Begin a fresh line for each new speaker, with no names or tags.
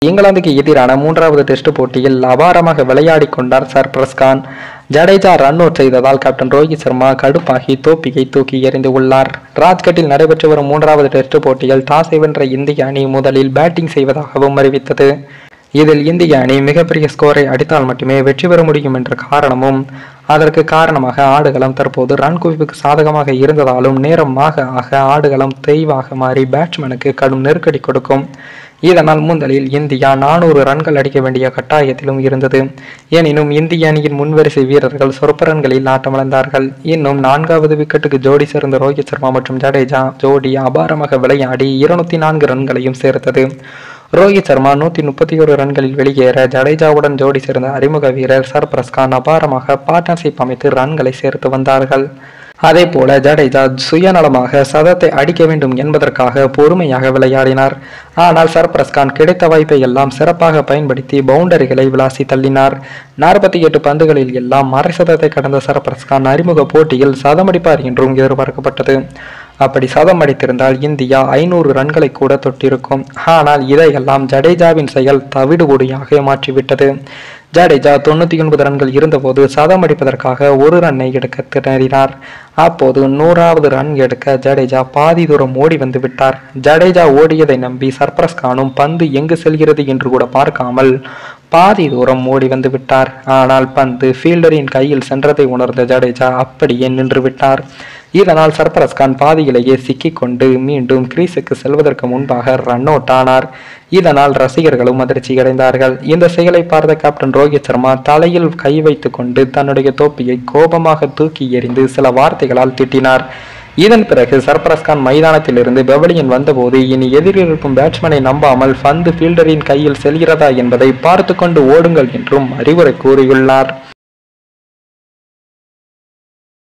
இங்கிலாந்துக்கு எதிரான மூன்றாவது டெஸ்ட் போட்டியில் அபாரமாக விளையாடி கொண்டார் சர்பரஸ் கான் ஜடேஜா ரன் அவுட் செய்ததால் கேப்டன் ரோஹித் சர்மா கடுப்பாகி தோப்பியை தூக்கி எறிந்து உள்ளார் ராஜ்கட்டில் நடைபெற்று வரும் மூன்றாவது டெஸ்ட் போட்டியில் டாஸை வென்ற இந்திய அணி முதலில் பேட்டிங் செய்வதாகவும் அறிவித்தது இதில் இந்திய அணி மிகப்பெரிய ஸ்கோரை அடித்தால் மட்டுமே வெற்றி பெற முடியும் என்ற காரணமும் அதற்கு காரணமாக ஆடுகளம் தற்போது ரன் குவிப்புக்கு சாதகமாக இருந்ததாலும் நேரமாக ஆக ஆடுகளம் தெய்வாக மாறி பேட்ஸ்மேனுக்கு கடும் நெருக்கடி கொடுக்கும் இதனால் முதலில் இந்தியா நானூறு ரன்கள் அடிக்க வேண்டிய கட்டாயத்திலும் இருந்தது எனினும் இந்திய அணியின் முன்வரிசை வீரர்கள் சொற்ப ரன்களில் ஆட்டமிழந்தார்கள் இன்னும் நான்காவது விக்கெட்டுக்கு ஜோடி சேர்ந்த ரோஹித் சர்மா மற்றும் ஜடேஜா ஜோடி அபாரமாக விளையாடி இருநூத்தி நான்கு ரன்களையும் சேர்த்தது ரோஹித் சர்மா நூத்தி முப்பத்தி ஒரு ரன்களில் வெளியேற ஜடேஜாவுடன் ஜோடி சேர்ந்த அறிமுக வீரர் சர்பரஸ் கான் அபாரமாக பார்ட்னர்ஷிப் அமைத்து ரன்களை சேர்த்து வந்தார்கள் அதே போல ஜடேஜா சுயநலமாக சதத்தை அடிக்க வேண்டும் என்பதற்காக பொறுமையாக விளையாடினார் ஆனால் சர்பரஸ் கான் கிடைத்த வாய்ப்பை எல்லாம் சிறப்பாக பயன்படுத்தி பவுண்டரிகளை விளாசி தள்ளினார் நாற்பத்தி எட்டு பந்துகளில் எல்லாம் அரை சதத்தை கடந்த சர்பரஸ் கான் அறிமுக போட்டியில் சதமடிப்பார் என்றும் எதிர்பார்க்கப்பட்டது அப்படி சதம் அடித்திருந்தால் இந்தியா ஐநூறு ரன்களை கூட தொட்டிருக்கும் ஆனால் இதையெல்லாம் ஜடேஜாவின் செயல் தவிடுபொடியாக மாற்றிவிட்டது ஜடேஜா தொண்ணூத்தி ஒன்பது ரன்கள் இருந்தபோது சதம் அடிப்பதற்காக ஒரு ரன்னை எடுக்க திணறினார் அப்போது நூறாவது ரன் எடுக்க ஜடேஜா பாதி தூரம் ஓடி வந்து விட்டார் ஜடேஜா ஓடியதை நம்பி சர்ப்ரஸ் கானும் பந்து எங்கு செல்கிறது என்று கூட பார்க்காமல் பாதி தூரம் ஓடி வந்து விட்டார் ஆனால் பந்து ஃபீல்டரின் கையில் சென்றதை உணர்ந்த ஜடேஜா அப்படியே நின்று விட்டார் இதனால் சர்பரஸ் கான் பாதியிலேயே சிக்கிக்கொண்டு மீண்டும் கிரீஸுக்கு செல்வதற்கு முன்பாக ரன் அவுட் ஆனார் இதனால் ரசிகர்களும் அதிர்ச்சி அடைந்தார்கள் இந்த செயலை பார்த்த கேப்டன் ரோஹித் சர்மா தலையில் கை வைத்துக் கொண்டு தன்னுடைய தோப்பியை கோபமாக தூக்கி எறிந்து சில வார்த்தைகளால் திட்டினார் இதன் பிறகு சர்பரஸ் கான் மைதானத்திலிருந்து பெவலியன் வந்தபோது இனி எதிரில் இருக்கும் பேட்ஸ்மேனை நம்பாமல் பந்து ஃபீல்டரின் கையில் செல்கிறதா என்பதை பார்த்து கொண்டு ஓடுங்கள் என்றும் அறிவுரை கூறியுள்ளார்